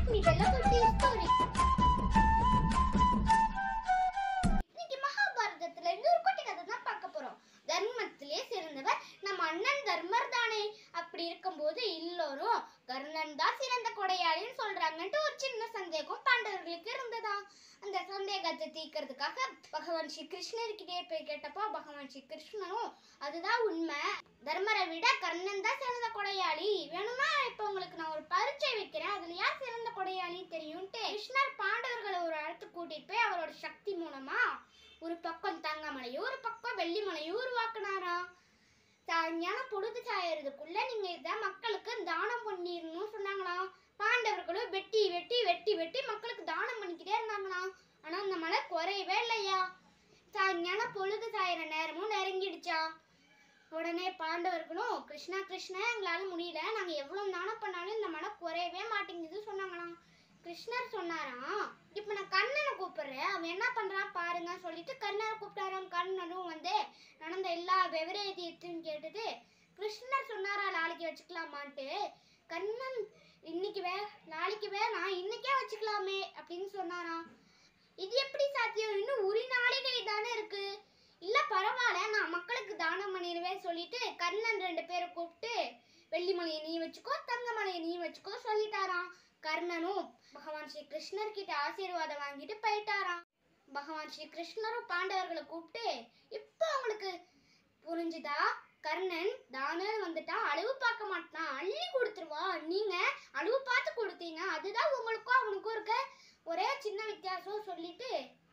மீட்டர்ல குட்டி ஸ்டோரி இன்னைக்கு மகாபாரதத்துல இருந்து ஒரு குட்டி கதை தான் பார்க்க போறோம் தர்மத்திலே சிறந்தவர் நம்ம அண்ணன் தர்மர் தானே அப்படி இருக்கும்போது எல்லோரும் கர்ணன் தான் சிறந்த கொடையாளின்னு சொல்றாங்கன்ட்டு ஒரு சின்ன சந்தேகம் பாண்டவர்களுக்கு இருந்ததா அந்த சந்தேகத்தை தீர்க்கறதுக்காக பகவான் ஸ்ரீ கிருஷ்ணர்கிட்டே போய் கேட்டப்போ பகவான் ஸ்ரீ கிருஷ்ணனும் அதுதான் உண்மை தர்மரை விட கர்ணன் தான் சிறந்த கொடையாளி வேணுமா இப்போ உங்களுக்கு நான் ஒரு பரீட்சை வைக்கிறேன் அதுல யார் சிறந்த கொடையாளி தெரியும்ட்டு கிருஷ்ணர் பாண்டவர்களை ஒரு இடத்துக்கு கூட்டிட்டு போய் அவரோட சக்தி மூலமா ஒரு பக்கம் தங்கமலையும் ஒரு பக்கம் வெள்ளிமலையும் உருவாக்குனாராம் சாயங்காலம் பொழுது சாயறதுக்குள்ள நீங்க இதை மக்களுக்கு தானம் பண்ணிடணும்னு சொன்னாங்களாம் பாண்டவர்களும் வெட்டி வெட்டி வெட்டி வெட்டி மக்களுக்கு தானம் பண்ணிக்கிட்டே இருந்தாங்களாம் ஆனா அந்த மலை குறையவே இல்லையா சாயங்காலம் பொழுது சாயிற நேரமும் நெருங்கிடுச்சா உடனே பாண்டவர்களும் கிருஷ்ணா கிருஷ்ணா எங்களால முடியல நாங்க எவ்வளவு தானம் பண்ணாலும் இந்த மலை குறையவே மாட்டேங்குது சொன்னாங்களாம் கிருஷ்ணர் சொன்னாராம் இப்ப நான் கண்ணனை கூப்பிடுறேன் அவன் என்ன பண்றான் பாருங்க சொல்லிட்டு கண்ணனை கூப்பிட்டாராம் கண்ணனும் வந்து நடந்த எல்லா விவரத்தையும் கேட்டுட்டு கிருஷ்ணர் சொன்னாரா நாளைக்கு வச்சுக்கலாமான்ட்டு கண்ணன் இன்னைக்கு வே நாளைக்கு வேணாம் இன்னைக்கே வச்சுக்கலாமே அப்படின்னு சொன்னாராம் இது எப்படி சாத்தியம் இன்னும் ஒரு நாளிகை தானே இருக்கு இல்ல பரவாயில்ல நான் மக்களுக்கு தானம் பண்ணிடுவேன் சொல்லிட்டு கர்ணன் ரெண்டு பேரை கூப்பிட்டு வெள்ளிமலையை நீ வச்சுக்கோ தங்கமலையை நீ வச்சுக்கோ சொல்லிட்டாராம் கர்ணனும் பகவான் ஸ்ரீ கிருஷ்ணர் கிட்ட ஆசீர்வாதம் வாங்கிட்டு போயிட்டாராம் பகவான் ஸ்ரீ கிருஷ்ணரும் பாண்டவர்களை கூப்பிட்டு இப்போ அவங்களுக்கு புரிஞ்சுதா கர்ணன் தானன்னு வந்துட்டா அளவு பார்க்க மாட்டான் அள்ளி கொடுத்துருவா நீங்க அளவு பார்த்து கொடுத்தீங்க அதுதான் உங்களுக்கும் அவனுக்கும் இருக்க ஒரே சின்ன வித்தியாசம் சொல்லிட்டு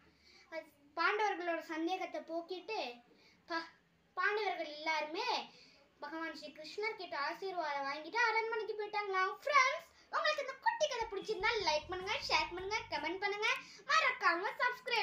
அது பாண்டவர்களோட சந்தேகத்தை போக்கிட்டு ப- பாண்டவர்கள் எல்லாருமே பகவான் ஸ்ரீ கிருஷ்ணர் கிட்ட ஆசீர்வாதம் வாங்கிட்டு அரண்மனைக்கு போயிட்டாங்களாம் ஃப்ரெண்ட்ஸ் உங்களுக்கு இந்த குட்டி கதை பிடிச்சிருந்தா லைக் பண்ணுங்க ஷேர் பண்ணுங்க கமெண்ட் பண்ணுங்க மறக்காம சப்ஸ்கிரைப்